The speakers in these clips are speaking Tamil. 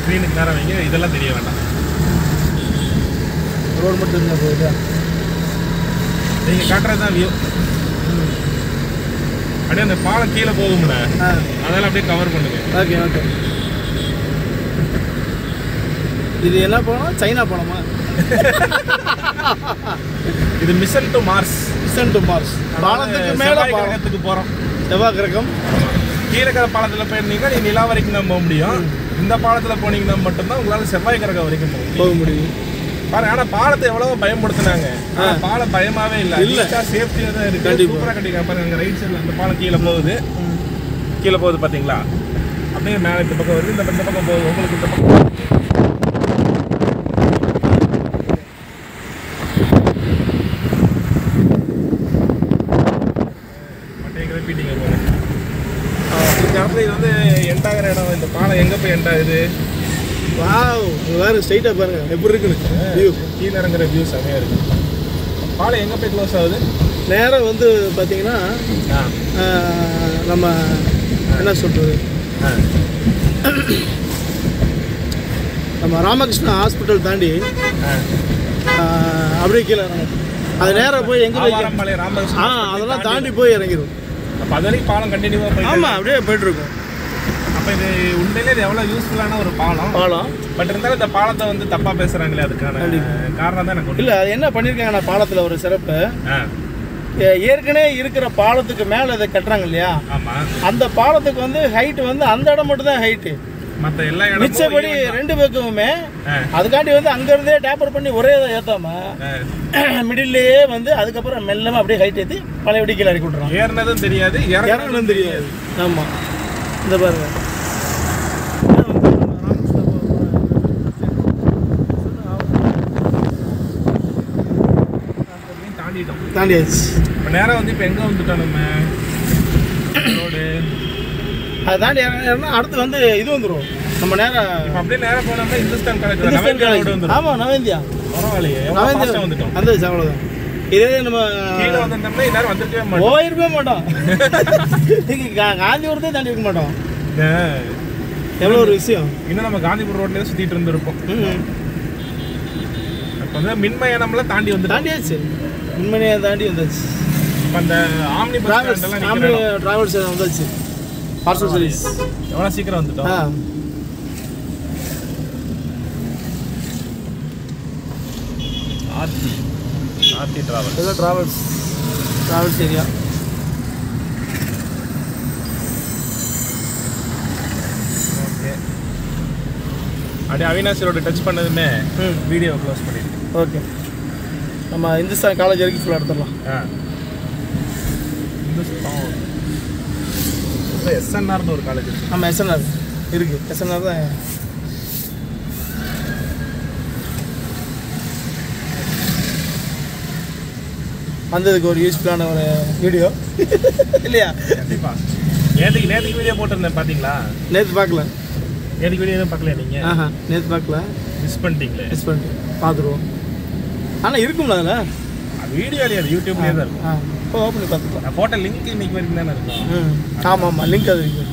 ஸ்க்ரீனுக்கு நேரம் வைங்க இதெல்லாம் தெரிய வேண்டாம் ரோடு மட்டும் இருந்தால் போகுது நீங்கள் காட்டுறது தான் வியூ அப்படியே அந்த பாலம் கீழே போகும்ல ஆ அதெல்லாம் அப்படியே கவர் பண்ணுங்க ஓகே ஓகே இது என்ன பழம் சைனா பழமா இது mission to Mars mission to Mars பாலத்துக்கு மேலே பாலம் கிரகத்துக்கு போகிறோம் செவ்வாய் கிரகம் கீழே இருக்கிற பாலத்தில் போயிருந்தீங்கன்னா நீ நிலா வரைக்கும் தான் போக முடியும் இந்த பாலத்தில் போனீங்கன்னா மட்டும்தான் உங்களால் செவ்வாய் கிரகம் வரைக்கும் போக முடியும் போக முடியும் பாருங்க ஆனா பாலத்தை எவ்வளவோ பயன்படுத்தினாங்க ஆனா பாலம் பயமாவே இல்ல இல்ல. இல்ல சேஃப்டியா தான் இருக்கு கண்டிப்பா. சூப்பரா கட்டிருக்காங்க பாருங்க அங்க ரைட் சைடுல அந்த பாலம் கீழே போகுது கீழே போகுது பாத்தீங்களா அப்படியே மேல இந்த பக்கம் வருது இந்த இந்த பக்கம் போகுது உங்களுக்கு இந்த பக்கம் மட்டையை கிளப்பிட்டீங்க போல. ஆ, இந்த இடத்துல இது வந்து எண்ட் ஆகிற இடம் இந்த பாலம் எங்க போய் எண்ட் ஆகுது வாவ் இது வேறு ஸ்ட்ரைட்டாக பாருங்க எப்படி இருக்குன்னு வியூ கீழே இறங்குற வியூ செமையா இருக்கு பாலம் எங்க போய் க்ளோஸ் ஆகுது நேராக வந்து பார்த்தீங்கன்னா ஆ ஆஹ், நம்ம என்ன சொல்கிறது ஆ நம்ம ராமகிருஷ்ணா ஹாஸ்பிட்டல் தாண்டி ஆ ஆஹ், அப்படியே கீழே இறங்கும் அது நேராக போய் எங்கே போய் ஆவாரம்பாளையம் ஆ ராமகிருஷ்ணன் அதெல்லாம் தாண்டி போய் இறங்கிடும் அப்போ அது வரைக்கும் பாலம் கண்டினியூவாக போயிட்டு ஆமாம் அப்படியே போயிட்டு இருக்கும் அப்போ இது உண்மையிலே இது எவ்வளோ யூஸ்ஃபுல்லான ஒரு பாலம் பாலம் பட் இருந்தாலும் இந்த பாலத்தை வந்து தப்பாக பேசுகிறாங்களே அதுக்கான காரணம் தான் எனக்கு ஒண்ணு. இல்லை அது என்ன பண்ணியிருக்காங்கன்னா பாலத்தில் ஒரு சிறப்பு ஆ ஏ- ஏற்கனவே இருக்கிற பாலத்துக்கு மேலே இதை கட்டுறாங்க இல்லையா ஆமாம் அந்த பாலத்துக்கு வந்து ஹைட் வந்து அந்த இடம் மட்டும் தான் ஹைட்டு மற்ற எல்லா இடமும் மிச்சபடி ரெண்டு பக்கமுமே ஆ. அதுக்காண்டி வந்து அங்கேருந்தே டேப்பர் பண்ணி ஒரே இதை ஏற்றாம ஆ, மிடில்லையே வந்து அதுக்கப்புறம் மெல்லமாக அப்படியே ஹைட் ஏற்றி பழையபடி கீழே இறக்கி விட்றாங்க ஏறினதும் தெரியாது இறங்கினதும் இறங்கணும் தெரியாது ஆமாம் இந்த பாருங்க தெரியாது தாண்டிட்டோம் தாண்டியாச்சு இப்போ நேரம் வந்து இப்போ எங்கே வந்துட்டோம் நம்ம ரோடு அதை தாண்டி இறங்க- இறங்கினா அடுத்து வந்து இது வந்துடும் நம்ம நேரம் இப்போ அப்படியே நேரம் போனோம்னா Hindustan college Hindustan Nava India road college வந்துடும் ஆமாம் நவேந்தியா பரவாயில்லையே எவ்வளோ நவேந்தியா ஃபாஸ்ட்டாக வந்துட்டோம் வந்துச்சு அவ்வளோதான் இதே நம்ம கீழே வந்திருந்தோம்னா இந்நேரம் வந்திருக்கவே மாட்டோம் போயிருக்கவே மாட்டோம் இங்க கா- காந்திபுரத்தே தாண்டி இருக்க மாட்டோம் ஆ. எவ்வளோ ஒரு விஷயம் இன்னும் நம்ம காந்திபுரம் ரோட்லயே சுத்திட்டு இருந்திருப்போம் ம் அப்போ வந்து மின்மயனம்ல தாண்டி வந்துட்டோம் தாண்டியாச்சு உண்மையாக தாண்டி வந்தாச்சு இப்ப அந்த ஆம்னி பஸ் டிராவல்ஸ் ஸ்டாண்ட் எல்லாம் ஆம்பளை நிக்கிறோம். டிராவல்ஸ் வந்தாச்சு பார்சல் சர்வீஸ் எவ்வளவு சீக்கிரம் வந்துட்டோம் ஆ ஆர்த்தி ஆர்த்தி டிராவல் இதெல்லாம் டிராவல்ஸ் டிராவல்ஸ் ஏரியா ஓகே அப்படியே அவினாசி ரோடு டச் பண்ணதுமே ம் வீடியோ க்ளோஸ் பண்ணிடுங்க ஓகே நம்ம இந்துஸ்தான் காலேஜ் வரைக்கும் ஃபுல்லாக எடுத்துடலாம் ஆ இந்துஸ்தான் எஸ்என்ஆர்னு ஒரு காலேஜ் இருக்கு நம்ம எஸ்என்ஆர் இருக்கு எஸ்என்ஆர் தான் வந்ததுக்கு ஒரு யூஸ்ஃபுல்லான ஒரு வீடியோ இல்லையா கண்டிப்பா நேற்றுக்கு நேற்றுக்கு வீடியோ போட்டிருந்தேன் பார்த்தீங்களா நேற்று பார்க்கல நேற்றுக்கு வீடியோ எதுவும் பார்க்கல நீங்கள் ஆஹா நேற்று பார்க்கல மிஸ் பண்ணிட்டீங்களே மிஸ் பண்ணிட்டு பார்த்துருவோம் ஆனால் இருக்கும்ல அதில் அது வீடியோலேயே அது யூடியூப்லேயே தான் இருக்கும் ஆ இப்போ ஓப்பன் பண்ணி பார்த்துக்கலாம் நான் போட்ட லிங்க் இன்னைக்கு வரைக்கும் தானே இருக்கும் ம் ஆமாம் ஆமாம் லிங்க் அது இருக்கு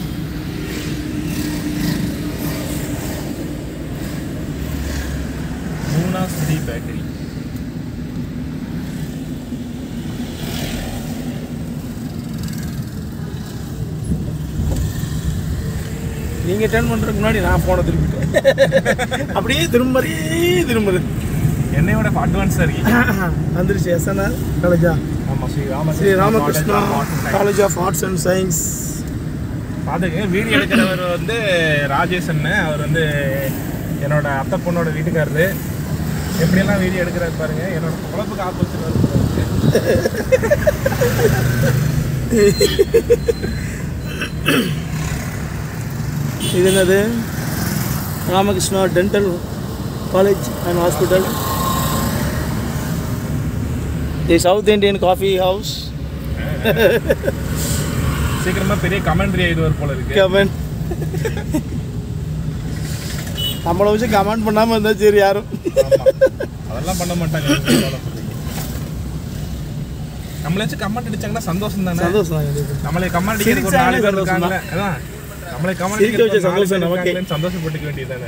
மூணா ஸ்ரீ பேக்கரி நீங்கள் டேர்ன் பண்ணுறதுக்கு முன்னாடி நான் ஃபோனை திரும்பிட்டேன் அப்படியே திரும்பறே திரும்புறது என்னையோட அட்வான்ஸாக இருக்கீங்க வந்துருச்சு எஸ்என்ஆர் காலேஜா ஆமாம் Sri Rama Sri Ramakrishna college of arts and science பார்த்துக்கங்க வீடியோ எடுக்கிறவர் வந்து ராஜேஷ் அண்ணன் அவர் வந்து என்னோட அத்தை பொண்ணோட வீட்டுக்காரரு எப்படியெல்லாம் வீடியோ எடுக்கிறாரு பாருங்க என்னோட குழப்புக்கு ஆப்போசிட் வருது இது என்னது Ramakrishna dental college and hospital the South Indian coffee house சீக்கிரமா பெரிய கமெண்ட்ரி ஆயிடுவார் போல இருக்கு கமெண்ட் நம்மளை வச்சு கமெண்ட் பண்ணாமல் இருந்தால் சரி யாரும் ஆமா. அதெல்லாம் பண்ண மாட்டாங்க நீங்க follow பண்றீங்க. நம்மள வச்சு கமெண்ட் அடிச்சாங்கன்னா சந்தோஷம் தானே சந்தோஷம் தான் எங்களுக்கு நம்மளை கமெண்ட் அடிக்கிறதுக்கு ஒரு நாலு பேர் சிரிச்சாலே இருக்காங்கல்ல அதான் நம்மளை சிரிக்க வச்ச சந்தோஷம் நமக்கே. கமெண்ட் சந்தோஷப்பட்டுக்க வேண்டியதானே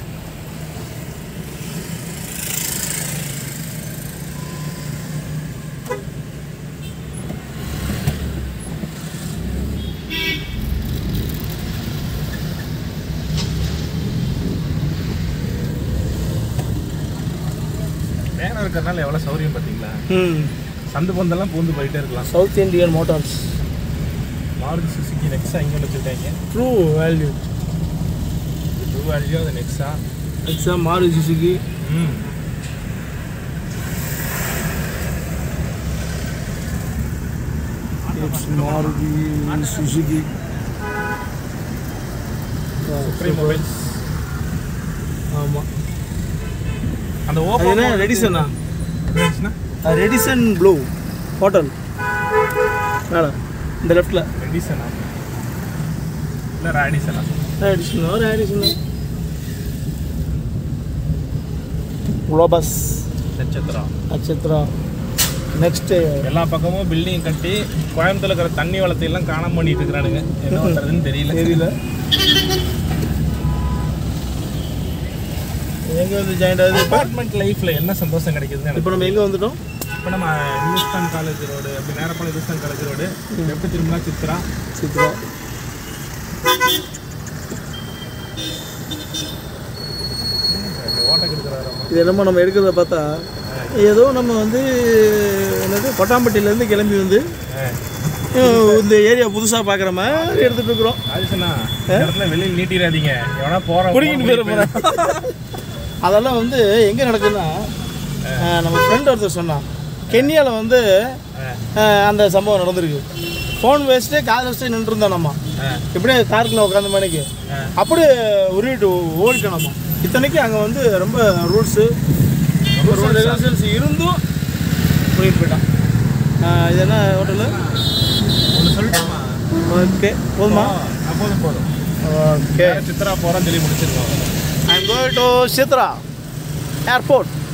நேரம் இருக்கிறதுனால எவ்வளோ சௌரியம் பார்த்தீங்களா ம் சந்து பந்தெல்லாம் பூந்து போயிட்டே இருக்கலாம் South Indian Motors Maruti Suzuki Nexa இங்கே வச்சுருக்காங்க ட்ரூ வேல்யூ ட்ரூ வேல்யூ அது நெக்ஸா எக்ஸாம் மாறு சுசுகி ம் மாருதி சுசுகி சுப்ரீம் மொபைல்ஸ் ஆமாம் அந்த அது ஓப்போ என்ன ரெடிசனா இருந்துச்சுன்னா ரெடிசன் ப்ளூ ஹோட்டல் மேலே இந்த லெஃப்டில் ரெடிசனா இல்லை ராடிசனா ரெடிசனோ ரெடிசனோ குளோபஸ் நட்சத்திரா நட்சத்திரா நெக்ஸ்ட்டு எல்லா பக்கமும் பில்டிங் கட்டி கோயம்புத்தூர்ல இருக்கிற தண்ணி வளத்தை எல்லாம் காணாம பண்ணிட்டு இருக்கிறானுங்க என்ன பண்றதுன்னு தெரியல தெரியல எங்கே வந்து ஜாயின் ஆகுது இப்போ அபார்ட்மெண்ட் லைஃப்ல என்ன சந்தோஷம் கிடைக்குதுன்னு எனக்கு இப்போ நம்ம எங்கே வந்துட்டோம் இப்போ நம்ம இந்துஸ்தான் காலேஜ் ரோடு அப்படி நேரப்பாளையம் இந்துஸ்தான் காலேஜ் ரோடு எப்படி திரும்பினா சித்ரா சித்ரா ஓட்டை கொடுக்குறாரு இது என்னமோ நம்ம எடுக்கிறத பார்த்தா ஏதோ நம்ம வந்து என்னது கொட்டாம்பட்டியிலேருந்து கிளம்பி வந்து அஹ், இந்த ஏரியா புதுசாக பார்க்குற மாதிரி எடுத்துகிட்டு இருக்கிறோம் ராஜேஷனா இந்த இடத்துல வெளியில் நீட்டிடாதீங்க எவனா போற குடிக்கிட்டு போயிட போகிறேன் அதெல்லாம் வந்து எங்கே நடக்குதுன்னா அஹ், நம்ம ஃப்ரெண்ட் ஒருத்தர் சொன்னான் கென்யாவில் வந்து அஹ், அந்த சம்பவம் நடந்திருக்கு ஃபோன் வேஸ்ட்டு கார் வச்சுட்டு நின்றுருந்தோம் நம்ம இப்படியே காருக்குள்ள உட்காந்த மணிக்கு அப்படியே உருவிட்டு ஓடிட்டோம் நம்ம இத்தனைக்கும் அங்கே வந்து ரொம்ப ரூல்ஸு ரொம்ப ரெகுலேஷன்ஸ் இருந்தும் உருவிட்டு போயிட்டான் அஹ், இது என்ன ஹோட்டலு ஒன்று சொல்லட்டுமா ஓகே போதுமா ஆ, போதும் போதும் ஓகே சித்ரா போகிறோம் சொல்லி முடிச்சிருக்கோம் I am going to Chitra airport